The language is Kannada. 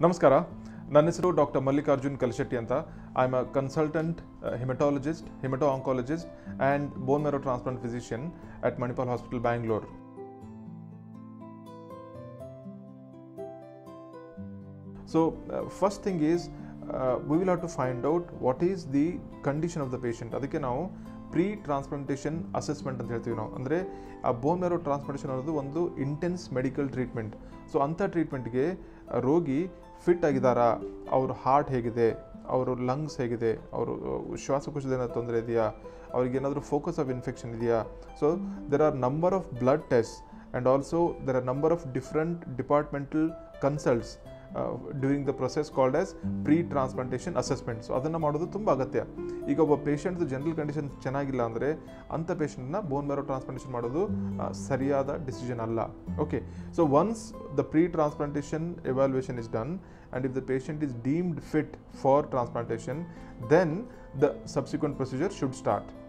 ನಮಸ್ಕಾರ ನನ್ನ ಹೆಸರು ಡಾಕ್ಟರ್ ಮಲ್ಲಿಕಾರ್ಜುನ್ ಕಲ್ಶೆಟ್ಟಿ ಅಂತ I am a consultant haematologist haemato oncologist and bone marrow transplant physician at Manipal hospital Bangalore So, uh, first thing is uh, we will have to find out what is the condition of the patient. ಅದಕ್ಕೆ ನಾವು ಪ್ರೀ ಟ್ರಾನ್ಸ್ಪ್ಲಾಂಟೇಷನ್ ಅಸೆಸ್ಮೆಂಟ್ ಅಂತ ಹೇಳ್ತೀವಿ ನಾವು ಅಂದರೆ ಆ ಬೋನ್ ಮ್ಯಾರೋ ಟ್ರಾನ್ಸ್ಪ್ಲಾಂಟೇಷನ್ ಅನ್ನೋದು ಒಂದು ಇಂಟೆನ್ಸ್ ಮೆಡಿಕಲ್ ಟ್ರೀಟ್ಮೆಂಟ್ ಸೊ ಅಂಥ ಟ್ರೀಟ್ಮೆಂಟ್ಗೆ ರೋಗಿ ಫಿಟ್ ಆಗಿದ್ದಾರಾ ಅವ್ರ ಹಾರ್ಟ್ ಹೇಗಿದೆ ಅವರು ಲಂಗ್ಸ್ ಹೇಗಿದೆ ಅವರು ಶ್ವಾಸಕೋಶದ ಏನಾದ್ರು ತೊಂದರೆ ಇದೆಯಾ ಅವ್ರಿಗೆ ಏನಾದರೂ ಫೋಕಸ್ ಆಫ್ ಇನ್ಫೆಕ್ಷನ್ ಇದೆಯಾ so there are number of blood test and also there are number of different departmental consults during the process called as pre transplantation assessment so ಅದನ್ನು ಮಾಡೋದು ತುಂಬ ಅಗತ್ಯ ಈಗ ಒಬ್ಬ ಪೇಷಂಟ್ದು ಜನರಲ್ ಕಂಡೀಷನ್ ಚೆನ್ನಾಗಿಲ್ಲ ಅಂದರೆ ಅಂಥ ಪೇಷಂಟ್ನ ಬೋನ್ ಮ್ಯಾರೋ ಟ್ರಾನ್ಸ್ಪ್ಲಾಂಟೇಷನ್ ಮಾಡೋದು ಆ, ಸರಿಯಾದ ಡಿಸಿಷನ್ ಅಲ್ಲ okay so once the pre transplantation evaluation is done and if the patient is deemed fit for transplantation then the subsequent procedure should start